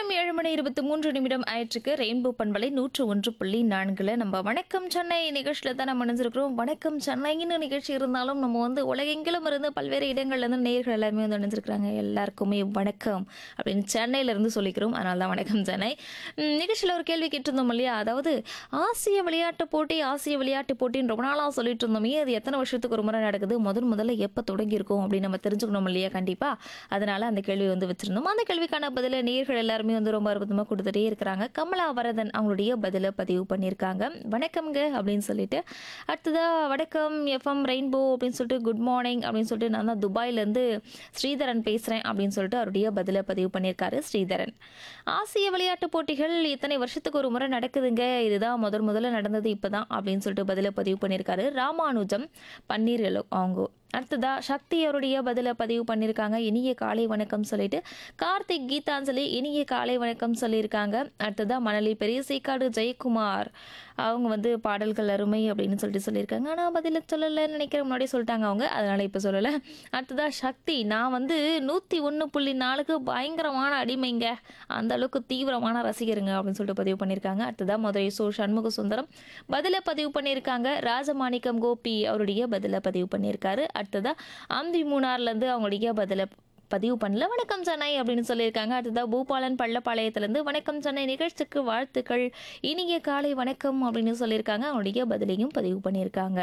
நேரம் ஏழு மணி இருபத்தி மூன்று நிமிடம் ஆயிற்றுக்கு ரெயின்போ பண்பலை நூற்று ஒன்று புள்ளி நான்குல நம்ம வணக்கம் சென்னை நிகழ்ச்சியில தான் நம்ம நினைஞ்சிருக்கிறோம் வணக்கம் சென்னைன்னு நிகழ்ச்சி இருந்தாலும் நம்ம வந்து உலகெங்கிலும் இருந்து பல்வேறு இடங்கள்ல இருந்து நேர்கள் எல்லாருமே வந்து நினைஞ்சிருக்கிறாங்க எல்லாருக்குமே வணக்கம் அப்படின்னு சென்னையில இருந்து சொல்லிக்கிறோம் அதனால தான் வணக்கம் சென்னை உம், நிகழ்ச்சியில ஒரு கேள்வி கேட்டிருந்தோம் இல்லையா அதாவது ஆசிய விளையாட்டு போட்டி ஆசிய விளையாட்டு போட்டின்னு ரொம்ப நாளாக சொல்லிட்டு இருந்தோமே அது எத்தனை வருஷத்துக்கு ஒரு முறை நடக்குது முதல் முதல்ல எப்போ தொடங்கியிருக்கோம் அப்படின்னு நம்ம தெரிஞ்சுக்கணும் இல்லையா கண்டிப்பா அதனால அந்த கேள்வி வந்து வச்சிருந்தோம் அந்த கேள்விக்கான பதில நேர்கள் எல்லாருமே வந்து ரொம்ப அற்புதமாக கொடுத்துட்டே இருக்கிறாங்க கமலா வரதன் அவங்களுடைய பதிலை பதிவு பண்ணியிருக்காங்க வணக்கம்ங்க அப்படின்னு சொல்லிட்டு அடுத்ததா வணக்கம் எஃப்எம் ரெயின்போ அப்படின்னு சொல்லிட்டு குட் மார்னிங் அப்படின்னு சொல்லிட்டு நான் தான் துபாயிலேருந்து ஸ்ரீதரன் பேசுகிறேன் அப்படின்னு சொல்லிட்டு அவருடைய பதிலை பதிவு பண்ணியிருக்காரு ஸ்ரீதரன் ஆசிய விளையாட்டு போட்டிகள் இத்தனை வருஷத்துக்கு ஒரு முறை நடக்குதுங்க இதுதான் முதல் முதல்ல நடந்தது இப்போதான் அப்படின்னு சொல்லிட்டு பதிலை பதிவு பண்ணியிருக்காரு ராமானுஜம் பன்னீர்லோ அவங்க அடுத்ததா சக்தி அவருடைய பதிலை பதிவு பண்ணியிருக்காங்க இனிய காலை வணக்கம் சொல்லிட்டு கார்த்திக் கீதாஞ்சலி இனிய காலை வணக்கம் சொல்லியிருக்காங்க அடுத்ததா மணலி பெரிய சீக்காடு ஜெயக்குமார் அவங்க வந்து பாடல்கள் அருமை அப்படின்னு சொல்லிட்டு சொல்லியிருக்காங்க ஆனால் பதில சொல்லலைன்னு நினைக்கிற முன்னாடியே சொல்லிட்டாங்க அவங்க அதனால இப்போ சொல்லலை அடுத்ததா சக்தி நான் வந்து நூற்றி ஒன்று புள்ளி நாலுக்கு பயங்கரமான அடிமைங்க அந்த அளவுக்கு தீவிரமான ரசிகருங்க அப்படின்னு சொல்லிட்டு பதிவு பண்ணியிருக்காங்க அடுத்ததா மதுரை சோ சண்முக சுந்தரம் பதிலை பதிவு பண்ணியிருக்காங்க ராஜமாணிக்கம் கோபி அவருடைய பதிலை பதிவு பண்ணியிருக்காரு அடுத்ததா அம்பி மூணார்லேருந்து அவங்களுடைய பதிலை பதிவு பண்ணல வணக்கம் சென்னை அப்படின்னு சொல்லியிருக்காங்க அடுத்ததா பூபாலன் பள்ளப்பாளையத்திலேருந்து வணக்கம் சென்னை நிகழ்ச்சிக்கு வாழ்த்துக்கள் இனிய காலை வணக்கம் அப்படின்னு சொல்லியிருக்காங்க அவங்களுடைய பதிலையும் பதிவு பண்ணியிருக்காங்க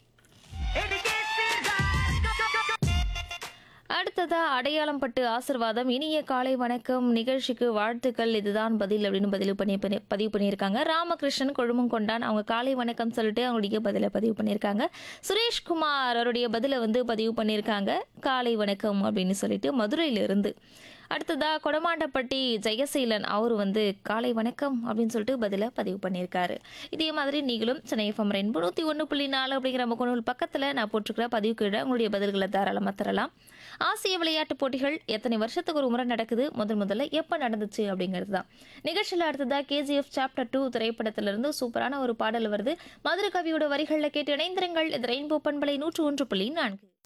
அடுத்ததா அடையாளம் பட்டு ஆசிர்வாதம் இனிய காலை வணக்கம் நிகழ்ச்சிக்கு வாழ்த்துக்கள் இதுதான் பதில் அப்படின்னு பதிவு பண்ணி பண்ணி- பதிவு பண்ணியிருக்காங்க ராமகிருஷ்ணன் கொழுமம் கொண்டான் அவங்க காலை வணக்கம் சொல்லிட்டு அவங்களுடைய பதிலை பதிவு பண்ணியிருக்காங்க சுரேஷ்குமார் அவருடைய பதிலை வந்து பதிவு பண்ணியிருக்காங்க காலை வணக்கம் அப்படின்னு சொல்லிட்டு மதுரையிலிருந்து அடுத்ததா கொடமாண்டப்பட்டி ஜெயசீலன் அவர் வந்து காலை வணக்கம் அப்படின்னு சொல்லிட்டு பதிலை பதிவு பண்ணியிருக்காரு இதே மாதிரி நீங்களும் சென்னை எஃப்எம் ரெயின்போ நூற்றி ஒன்று புள்ளி நாலு அப்படிங்கிற முகநூல் பக்கத்தில் நான் போட்டிருக்கிற பதிவு கீழே உங்களுடைய பதில்களை தாராளமாக தரலாம் ஆசிய விளையாட்டுப் போட்டிகள் எத்தனை வருஷத்துக்கு ஒரு முறை நடக்குது முதல் முதல்ல எப்போ நடந்துச்சு அப்படிங்கிறது தான் நிகழ்ச்சியில் அடுத்ததா கேஜிஎஃப் சாப்டர் டூ திரைப்படத்திலிருந்து சூப்பரான ஒரு பாடல் வருது மதுரை கவியோட வரிகளில் கேட்டு இணைந்திருங்கள் இது ரெயின்போ பண்பலை நூற்று ஒன்று புள்ளி நான்கு